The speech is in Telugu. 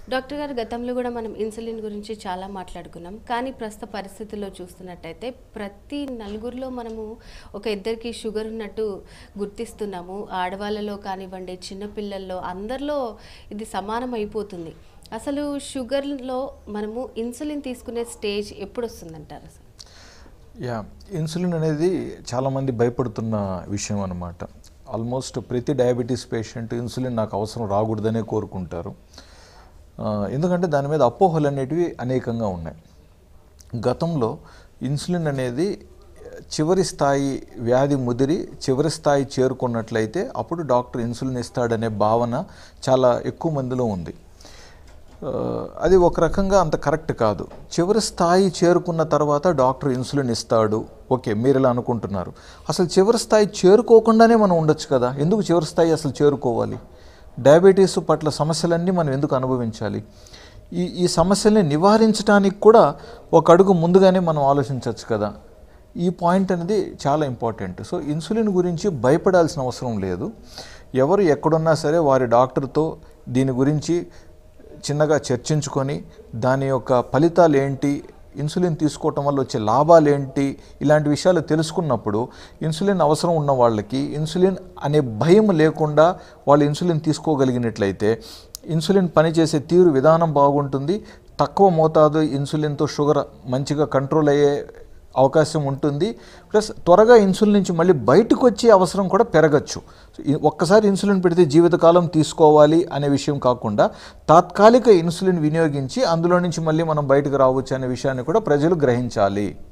డాక్టర్ గారు గతంలో కూడా మనం ఇన్సులిన్ గురించి చాలా మాట్లాడుకున్నాం కానీ ప్రస్తుత పరిస్థితుల్లో చూస్తున్నట్టయితే ప్రతి నలుగురిలో మనము ఒక ఇద్దరికి షుగర్ ఉన్నట్టు గుర్తిస్తున్నాము ఆడవాళ్ళలో కానివ్వండి చిన్నపిల్లల్లో అందరిలో ఇది సమానం అయిపోతుంది అసలు షుగర్లో మనము ఇన్సులిన్ తీసుకునే స్టేజ్ ఎప్పుడు వస్తుందంటారు అసలు యా ఇన్సులిన్ అనేది చాలామంది భయపడుతున్న విషయం అనమాట ఆల్మోస్ట్ ప్రతి డయాబెటీస్ పేషెంట్ ఇన్సులిన్ నాకు అవసరం రాకూడదనే కోరుకుంటారు ఆ, ఎందుకంటే దాని మీద అపోహలు అనేటివి అనేకంగా ఉన్నాయి గతంలో ఇన్సులిన్ అనేది చివరి స్థాయి వ్యాధి ముదిరి చివరి స్థాయి చేరుకున్నట్లయితే అప్పుడు డాక్టర్ ఇన్సులిన్ ఇస్తాడనే భావన చాలా ఎక్కువ మందిలో ఉంది ఆ, అది ఒక రకంగా అంత కరెక్ట్ కాదు చివరి స్థాయి చేరుకున్న తర్వాత డాక్టర్ ఇన్సులిన్ ఇస్తాడు ఓకే మీరు ఇలా అనుకుంటున్నారు అసలు చివరి స్థాయి చేరుకోకుండానే మనం ఉండొచ్చు కదా ఎందుకు చివరి స్థాయి అసలు చేరుకోవాలి డయాబెటీస్ పట్ల సమస్యలన్నీ మనం ఎందుకు అనుభవించాలి ఈ ఈ సమస్యల్ని నివారించడానికి కూడా ఒక అడుగు ముందుగానే మనం ఆలోచించవచ్చు కదా ఈ పాయింట్ అనేది చాలా ఇంపార్టెంట్ సో ఇన్సులిన్ గురించి భయపడాల్సిన అవసరం లేదు ఎవరు ఎక్కడున్నా సరే వారి డాక్టర్తో దీని గురించి చిన్నగా చర్చించుకొని దాని యొక్క ఫలితాలు ఏంటి ఇన్సులిన్ తీసుకోవటం వల్ల వచ్చే లాభాలు ఏంటి ఇలాంటి విషయాలు తెలుసుకున్నప్పుడు ఇన్సులిన్ అవసరం ఉన్న వాళ్ళకి ఇన్సులిన్ అనే భయం లేకుండా వాళ్ళు ఇన్సులిన్ తీసుకోగలిగినట్లయితే ఇన్సులిన్ పనిచేసే తీరు విధానం బాగుంటుంది తక్కువ మోతాదు ఇన్సులిన్తో షుగర్ మంచిగా కంట్రోల్ అయ్యే అవకాశం ఉంటుంది ప్లస్ త్వరగా ఇన్సులిన్ నుంచి మళ్ళీ బయటకు వచ్చే అవసరం కూడా పెరగచ్చు సో ఈ- ఒక్కసారి ఇన్సులిన్ పెడితే జీవితకాలం తీసుకోవాలి అనే విషయం కాకుండా తాత్కాలిక ఇన్సులిన్ వినియోగించి అందులో నుంచి మళ్ళీ మనం బయటకు రావచ్చు అనే విషయాన్ని కూడా ప్రజలు గ్రహించాలి